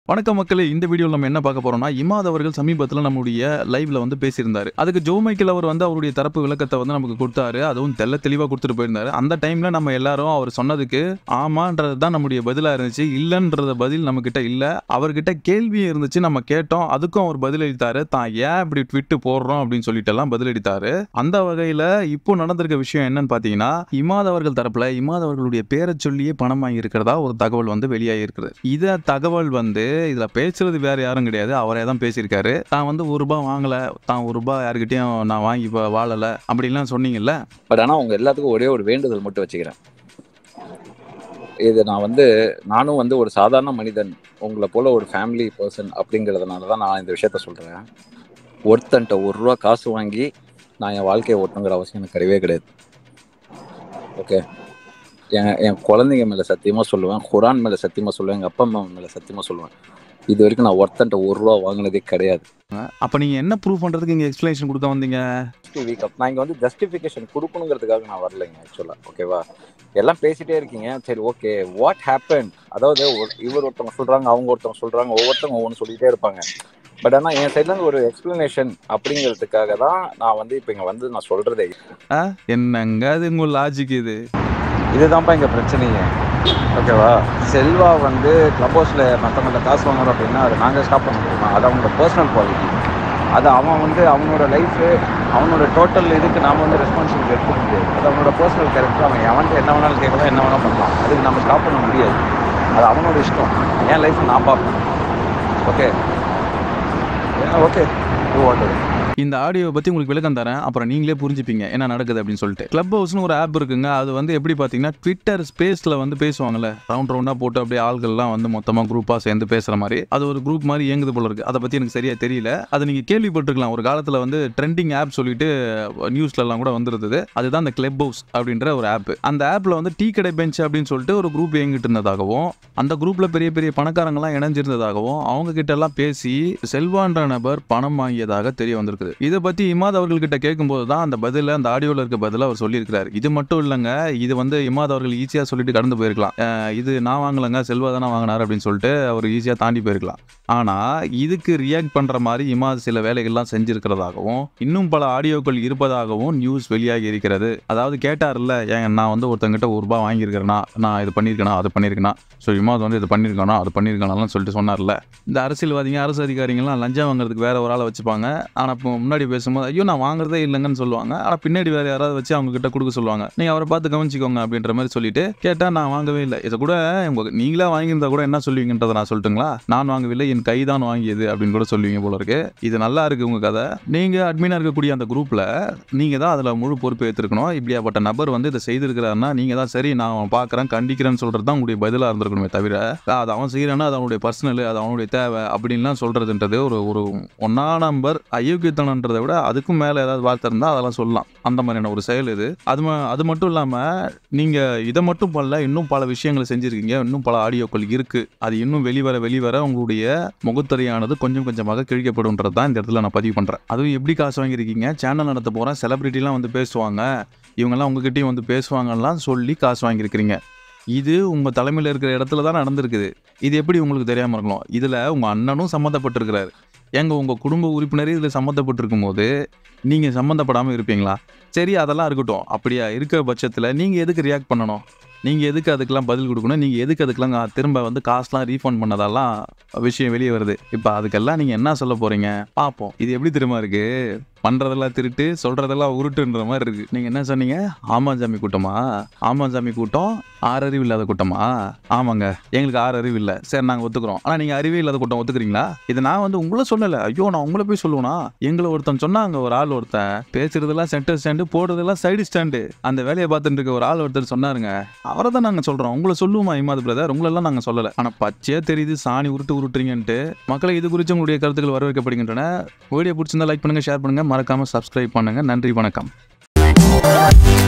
வணக்கம் மக்களே இந்த வீடியோவில் நம்ம என்ன பார்க்க போறோம்னா இமாத் அவர்கள் சமீபத்தில் நம்மளுடைய லைவ்ல வந்து பேசியிருந்தாரு அதுக்கு ஜோ மைக்கேல் அவர் வந்து அவருடைய தரப்பு விளக்கத்தை வந்து நமக்கு கொடுத்தாரு அதுவும் தெல்ல தெளிவாக கொடுத்துட்டு போயிருந்தாரு அந்த டைம்ல நம்ம எல்லாரும் அவர் சொன்னதுக்கு ஆமான்றது தான் நம்முடைய பதிலாக இருந்துச்சு இல்லைன்றத பதில் நம்ம கிட்ட இல்லை அவர்கிட்ட கேள்வி இருந்துச்சு நம்ம கேட்டோம் அதுக்கும் அவர் பதிலளித்தாரு தான் ஏன் இப்படி ட்விட்டு போடுறோம் அப்படின்னு சொல்லிட்டு எல்லாம் பதிலளித்தாரு அந்த வகையில் இப்போ நடந்திருக்க விஷயம் என்னன்னு பார்த்தீங்கன்னா இமாத் அவர்கள் தரப்புல இமாத் அவர்களுடைய பேரை சொல்லியே பணம் வாங்கி இருக்கிறதா ஒரு தகவல் வந்து வெளியாகி இருக்குது இத தகவல் வந்து இதுல பேசுறது வேற யாரும் கிடையாது அவரே தான் பேசியிருக்காரு தான் வந்து ஒரு ரூபாய் வாங்கல தான் ஒரு ரூபாய் யாருக்கிட்டையும் நான் வாங்கி இப்ப வாழல அப்படின்லாம் சொன்னீங்கல்ல பட் ஆனால் அவங்க எல்லாத்துக்கும் ஒரே ஒரு வேண்டுதல் மட்டும் வச்சுக்கிறேன் இது நான் வந்து நானும் வந்து ஒரு சாதாரண மனிதன் உங்களை போல ஒரு ஃபேமிலி பர்சன் அப்படிங்கிறதுனால தான் நான் இந்த விஷயத்த சொல்கிறேன் ஒருத்தன்ட்ட ஒரு ரூபா காசு வாங்கி நான் என் வாழ்க்கையை ஓட்டணுங்கிற அவசியம் எனக்கு கிடையவே கிடையாது ஓகே என் என் குழந்தைங்க மேலே சத்தியமாக சொல்லுவேன் குரான் மேலே சத்தியமாக சொல்லுவேன் எங்கள் அப்பா அம்மா மேலே சத்தியமாக சொல்லுவேன் இது வரைக்கும் நான் ஒருத்தன்ட்ட ஒரு ரூபா வாங்கினதே கிடையாது அப்ப நீங்க என்ன ப்ரூவ் பண்றதுக்கு இங்க எக்ஸ்பிளேஷன் கொடுக்க வந்தீங்க வீக் அப் நான் இங்கே வந்து ஜஸ்டிஃபிகேஷன் கொடுக்கணுங்கிறதுக்காக நான் வரலைங்க ஆக்சுவலாக ஓகேவா எல்லாம் பேசிட்டே இருக்கீங்க சரி ஓகே வாட் ஹேப்பன் அதாவது ஒரு- இவர் ஒருத்தவங்க சொல்கிறாங்க அவங்க ஒருத்தவங்க சொல்கிறாங்க ஒவ்வொருத்தவங்க ஒவ்வொன்று சொல்லிட்டே இருப்பாங்க பட் ஆனால் என் சைட்லேருந்து ஒரு எக்ஸ்பிளனேஷன் அப்படிங்கிறதுக்காக தான் நான் வந்து இப்போ இங்கே வந்து நான் சொல்கிறதே என்னங்க அது உங்க லாஜிக் இது இதுதான்ப்பா இங்கே பிரச்சனையே ஓகேவா செல்வா வந்து கிளப் ஹவுஸில் மற்றவங்கள்ட்ட காசு வாங்குறோம் அப்படின்னா அதை நாங்கள் ஸ்டாப் பண்ண முடியுமா அது அவங்களோட பர்சனல் குவாலிட்டி அது அவன் வந்து அவனோட லைஃபு அவனோட டோட்டல் இதுக்கு நாம வந்து ரெஸ்பான்சிபிலிட்டி எடுக்க முடியாது அது அவனோட பர்சனல் கேரக்டர் அவன் எவன்ட்டு என்ன வேணாலும் கேட்கலாம் என்ன வேணாலும் பண்ணலாம் அதுக்கு நம்ம ஸ்டாப் பண்ண முடியாது அது அவனோட இஷ்டம் என் லைஃப்பை நான் பார்ப்பேன் ஓகே ஓகே டூ வாட் இந்த ஆடியோவை பத்தி உங்களுக்கு விளக்கம் தரேன் அப்புறம் நீங்களே புரிஞ்சுப்பீங்க என்ன நடக்குது அப்படின்னு சொல்லிட்டு கிளப் ஹவுஸ்னு ஒரு ஆப் இருக்குங்க அது வந்து எப்படி பாத்தீங்கன்னா ட்விட்டர் ஸ்பேஸ்ல வந்து பேசுவாங்கல்ல ரவுண்ட் ரவுண்டா போட்டு அப்படியே ஆள்கள்லாம் வந்து மொத்தமா குரூப்பா சேர்ந்து பேசுற மாதிரி அது ஒரு குரூப் மாதிரி இயங்குது போல இருக்கு அதை பத்தி எனக்கு சரியா தெரியல அதை நீங்க கேள்விப்பட்டிருக்கலாம் ஒரு காலத்துல வந்து ட்ரெண்டிங் ஆப் சொல்லிட்டு நியூஸ்ல எல்லாம் கூட வந்துருந்தது அதுதான் அந்த கிளப் ஹவுஸ் அப்படின்ற ஒரு ஆப் அந்த ஆப்ல வந்து டீ கடை பெஞ்ச் அப்படின்னு சொல்லிட்டு ஒரு குரூப் இயங்கிட்டு இருந்ததாகவும் அந்த குரூப்ல பெரிய பெரிய பணக்காரங்களாம் இணைஞ்சிருந்ததாகவும் அவங்க கிட்ட எல்லாம் பேசி செல்வான்ற நபர் பணம் வாங்கியதாக தெரிய வந்திருக்குது இதை பத்தி இமாத் அவர்கள்கிட்ட கேட்கும்போது தான் அந்த பதில அந்த ஆடியோல இருக்க பதில அவர் சொல்லியிருக்கிறார் இது மட்டும் இல்லைங்க இது வந்து இமாத் அவர்கள் ஈஸியா சொல்லிட்டு கடந்து போயிருக்கலாம் அஹ் இது நான் வாங்கலைங்க செல்வா தானே வாங்கினார் அப்படின்னு சொல்லிட்டு அவர் ஈஸியா தாண்டி போயிருக்கலாம் ஆனா இதுக்கு ரியாக்ட் பண்ற மாதிரி இமாத் சில வேலைகள்லாம் செஞ்சிருக்கிறதாகவும் இன்னும் பல ஆடியோக்கள் இருப்பதாகவும் நியூஸ் வெளியாகி இருக்கிறது அதாவது கேட்டார்ல ஏங்க நான் வந்து ஒருத்தங்கிட்ட ஒரு ரூபாய் வாங்கியிருக்கிறேனா நான் இது பண்ணியிருக்கேனா அது பண்ணியிருக்கேனா ஸோ இமாத் வந்து இது பண்ணியிருக்கானா அது பண்ணியிருக்கானாலாம் சொல்லிட்டு சொன்னார்ல இந்த அரசியல்வாதிங்க அரசு அதிகாரிங்கள்லாம் லஞ்சம் வாங்குறதுக்கு வேற ஒரு ஆளை வச்சுப்பாங்க ஆனால் இப்போ முன்னாடி பேசும்போது ஐயோ நான் வாங்குறதே இல்லைங்கன்னு சொல்லுவாங்க ஆனால் பின்னாடி வேற யாராவது வச்சு அவங்க கிட்ட கொடுக்க சொல்லுவாங்க நீங்கள் அவரை பார்த்து கவனிச்சிக்கோங்க அப்படின்ற மாதிரி சொல்லிட்டு கேட்டால் நான் வாங்கவே இல்லை இதை கூட உங்க நீங்களா வாங்கியிருந்தா கூட என்ன சொல்லுவீங்கன்றதை நான் சொல்லட்டுங்களா நான் வாங்கவில்லை என் கை தான் வாங்கியது அப்படின்னு கூட சொல்லுவீங்க போல இருக்கு இது நல்லா இருக்கு உங்க கதை நீங்க அட்மினா இருக்கக்கூடிய அந்த குரூப்ல நீங்க தான் அதுல முழு பொறுப்பு ஏற்றிருக்கணும் இப்படியாப்பட்ட நபர் வந்து இதை செய்திருக்கிறாருன்னா நீங்க தான் சரி நான் அவன் பார்க்கறேன் கண்டிக்கிறேன்னு சொல்றது தான் உங்களுடைய பதிலா இருந்திருக்கணுமே தவிர அது அவன் செய்யறான்னா அது அவனுடைய பர்சனல் அது அவனுடைய தேவை அப்படின்லாம் சொல்றதுன்றது ஒரு ஒரு ஒன்னா நம்பர் அயோக்கியத்தனன்றதை விட அதுக்கும் மேல ஏதாவது வார்த்தை இருந்தா அதெல்லாம் சொல்லலாம் அந்த மாதிரியான ஒரு செயல் இது அது ம- அது மட்டும் இல்லாம நீங்க இதை மட்டும் பண்ணல இன்னும் பல விஷயங்களை செஞ்சிருக்கீங்க இன்னும் பல ஆடியோக்கள் இருக்கு அது இன்னும் வெளிவர வெளிவர உங்களுடைய முகத்துறையானது கொஞ்சம் கொஞ்சமாக கிழிக்கப்படும்ன்றது தான் இந்த இடத்துல நான் பதிவு பண்றேன் அதுவும் எப்படி காசு வாங்கியிருக்கீங்க சேனல் நடத்த போறேன் செலிபிரிட்டிலாம் வந்து பேசுவாங்க இவங்கெல்லாம் உங்ககிட்டயும் வந்து பேசுவாங்கலாம் சொல்லி காசு வாங்கியிருக்கிறீங்க இது உங்க தலைமையில் இருக்கிற இடத்துல தான் நடந்திருக்குது இது எப்படி உங்களுக்கு தெரியாம இருக்கணும் இதுல உங்க அண்ணனும் சம்மந்தப்பட்டிருக்கிறாரு எங்க உங்க குடும்ப உறுப்பினரே இதுல சம்மந்தப்பட்டிருக்கும் போது நீங்க சம்மந்தப்படாம இருப்பீங்களா சரி அதெல்லாம் இருக்கட்டும் அப்படியா இருக்க பட்சத்துல நீங்க எதுக்கு ரியாக்ட் பண்ணணும் நீங்க எதுக்கு அதுக்கெல்லாம் பதில் கொடுக்கணும் நீங்க எதுக்கு அதுக்கெல்லாம் கா- திரும்ப வந்து காசுலாம் ரீஃபண்ட் பண்ணதெல்லாம் விஷயம் வெளியே வருது இப்போ அதுக்கெல்லாம் நீங்க என்ன சொல்ல போறீங்க பார்ப்போம் இது எப்படி தெரியுமா இருக்கு பண்றதெல்லாம் திருட்டு சொல்றதெல்லாம் உருட்டுன்ற மாதிரி இருக்கு நீங்க என்ன சொன்னீங்க ஆமாஞ்சாமி கூட்டமா ஆமாஞ்சாமி கூட்டம் ஆறறிவு இல்லாத கூட்டமா ஆமாங்க எங்களுக்கு ஆறு அறிவு இல்லை சரி நாங்க ஒத்துக்கிறோம் ஆனா நீங்க அறிவே இல்லாத கூட்டம் ஒத்துக்கிறீங்களா இது நான் வந்து உங்களை சொல்லல ஐயோ நான் உங்களை போய் சொல்லுவேனா எங்களை ஒருத்தன் சொன்னாங்க ஒரு ஆள் ஒருத்தன் பேசுறதெல்லாம் சென்டர் ஸ்டாண்டு போடுறதெல்லாம் சைடு ஸ்டாண்டு அந்த வேலையை பார்த்துட்டு இருக்க ஒரு ஆள் ஒருத்தர் சொன்னாருங்க அவரை தான் நாங்க சொல்றோம் உங்களை சொல்லுவோமா இமாது பிரதர் உங்களெல்லாம் நாங்க சொல்லல ஆனா பச்சையா தெரியுது சாணி உருட்டு உருட்டுறீங்கன்ட்டு மக்களை இது குறித்து உங்களுடைய கருத்துக்கள் வரவேற்கப்படுகின்றன வீடியோ பிடிச்சிருந்தா லைக் பண்ணுங்க ஷேர் பண்ணுங்க மறக்காம சப்ஸ்கிரைப் பண்ணுங்க நன்றி வணக்கம்